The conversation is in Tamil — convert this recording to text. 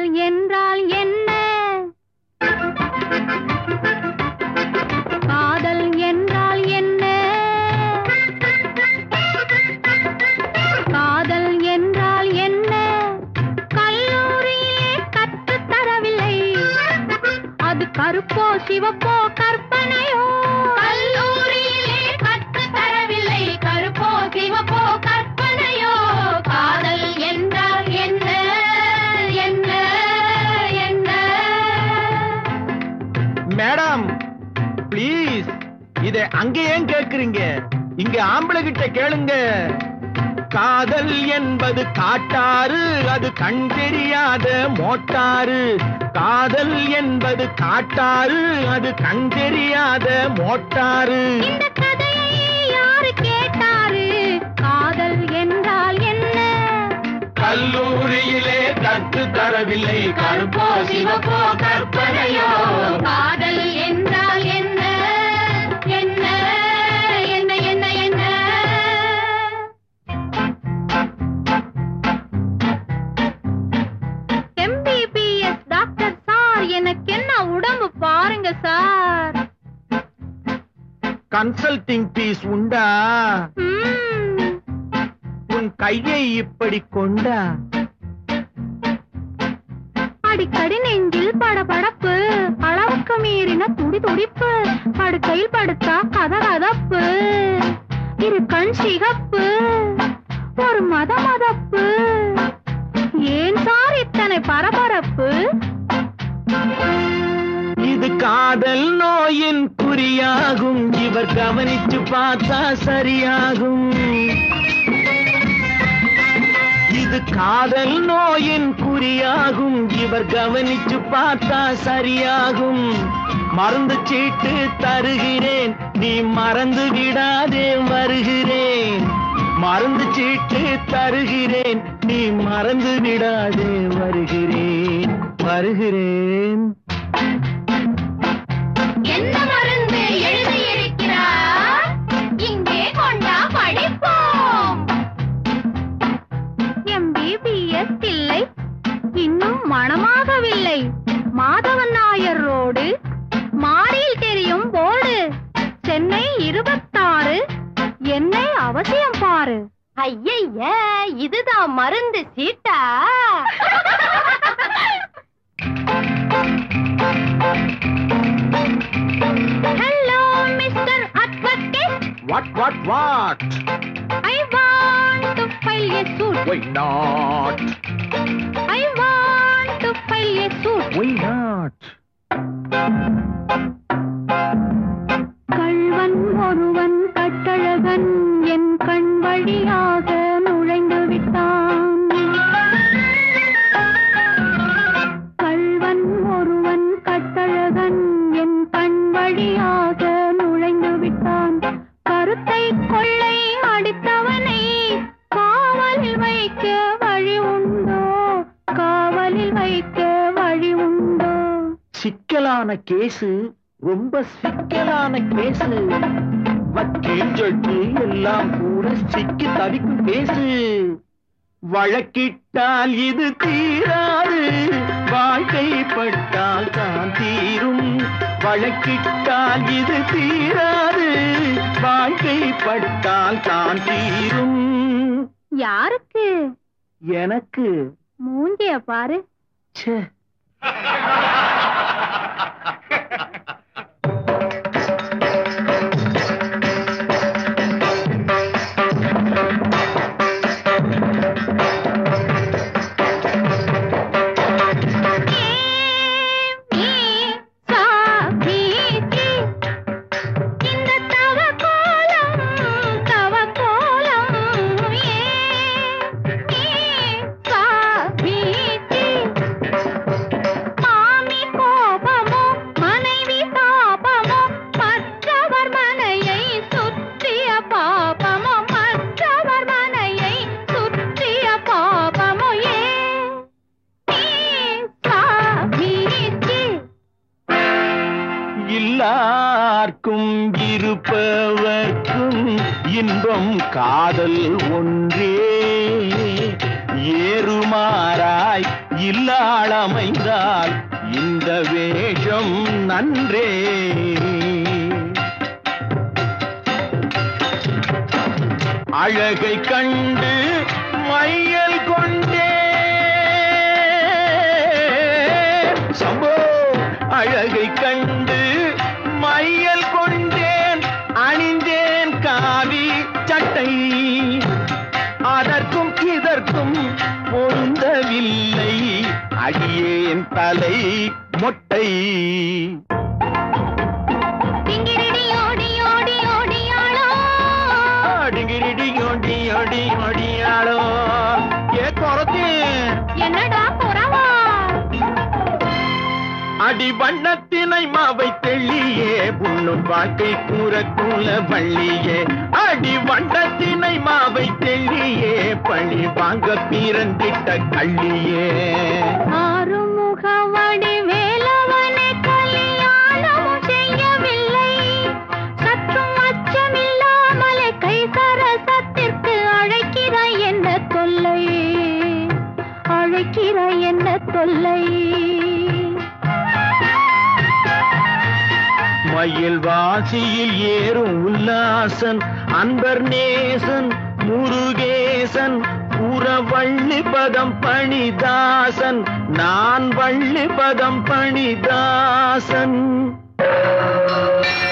காதல் என்றால் என்ன காதல் என்றால் என்ன காதல் என்றால் என்ன கல்லூரியிலே கற்றுத் தரவில்லை அது கருப்போ சிவப்போ கற்பனையோ கல்லூரியிலே கற்றுத் தரவில்லை கருப்போ சிவப்போ கற்பனையோ காதல் என்றால் என்ன என்ன என்ன மேடம் ப்ளீஸ் இத அங்க ஏன் கேக்குறீங்க இங்க ஆம்பளை கிட்ட கேளுங்க காதல் என்பது காட்டாறு அது கண் தெரியாத மோட்டாரு காதல் என்பது காட்டாறு அது கண் தெரியாத மோட்டாரு இந்த கதையை யாரு கேட்டாரு காதல் என்றால் என்ன கல்லூரியிலே கற்று தரவில்லை கருப்போ சிவப்போ கற்பனையோ காதல் என்றால் என்ன என்ன என்ன என்ன என்ன எம்பிபிஎஸ் டாக்டர் சார் எனக்கு என்ன உடம்பு பாருங்க சார் கன்சல்டிங் பீஸ் உண்டா ம்ம். உன் கையை இப்படி கொண்டா அடிக்கடி நெஞ்சில் படபடப்பு அளவுக்கு மீறின துடி துடிப்பு படுக்கையில் படுத்தா கதகதப்பு இரு கண் சிகப்பு ஒரு மத மதப்பு ஏன் சார் இத்தனை பரபரப்பு இது காதல் நோயின் குறியாகும் இவர் கவனிச்சு பார்த்தா சரியாகும் இது காதல் நோயின் குறியாகும் இவர் கவனிச்சு பார்த்தா சரியாகும் மருந்து சீட்டு தருகிறேன் நீ மறந்து விடாதே வருகிறேன் மருந்து சீட்டு தருகிறேன் நீ மறந்து விடாதே வருகிறேன் வருகிறேன் என்ன மருந்து எழுதி இருக்கிறார் இங்கே கொண்டா படிப்போம் எம்பிபிஎஸ் இல்லை இன்னும் மணமாகவில்லை மாதவன் நாயர் ரோடு மாடியில் தெரியும் போர்டு சென்னை இருபத்தாறு என்னை அவசியம் பாரு ஐய இதுதான் மருந்து சீட்டா hello mister advocate what what what I want to file a suit why not I want to file a suit why not கள்வன் ஒருவன் கட்டழகன் என் கண் வழியாக நுழைந்து விட்டான் கள்வன் ஒருவன் கட்டழகன் என் கண் வழியாக நுழைந்து விட்டான் கருத்தை கொள்ளை அடித்தவனை காவலில் வைக்க வழி உண்டோ காவலில் வைக்க வழி உண்டோ சிக்கலான கேசு ரொம்ப சிக்கலான கேசு வக்கீல் ஜட்ஜு எல்லாம் கூட சிக்கி தவிக்கும் கேசு வழக்கிட்டால் இது தீராது வாழ்க்கைப்பட்டால் தான் தீரும் வழக்கிட்டால் இது தீராது வாழ்க்கைப்பட்டால் தான் தீரும் யாருக்கு எனக்கு மூஞ்சிய பாரு ச்சே இந்த தவ கோலம் தவ கோலம் மாமி கோபமோ மனைவி தாபமோ மற்றவர் மனையை சுற்றிய பாபமோ மற்றவர் மனையை சுற்றிய பாபமோ ஏ சாமிச்சி எல்லார்க்கும் இருப்பவர்க்கும் இன்பம் காதல் ஒன்றே ஏறுமாறாய் இல்லாள் அமைந்தால் இந்த வேஷம் நன்றே அழகை கண்டு மையல் கொண்டே சம்போ அழகை கண்டு மையல் கொண்டேன் அணிந்தேன் காவி சட்டை அதற்கும் இதற்கும் பொருந்தவில்லை அடியேன் தலை மொட்டை டிங்கிரிடி ஓடி ஓடி ஓடியாளோ டிங்கிரிடி ஓடி ஓடி ஓடியாளோ ஏ குறத்தி என்னடா குறவா அடி வண்ணத்தினை மாவை தெள்ளியே உண்ணும் வாழ்க்கை கூற கூல வள்ளியே அடி வண்ணத்தினை மாவை தெள்ளியே பழி வாங்க பிறந்திட்ட கள்ளியே ஆறுமுக வடிவேலவனை கல்யாணமும் செய்யவில்லை சற்றும் அச்சமில்லாமலே கை சரசத்திற்கு அழைக்கிறாய் என்ன தொல்லை அழைக்கிறாய் என்ன தொல்லை மயில் வாசியில் ஏறும் உல்லாசன் அன்பர் நேசன் முருகேசன் புற வள்ளி பதம் பணிதாசன் நான் வள்ளி பதம் பணிதாசன்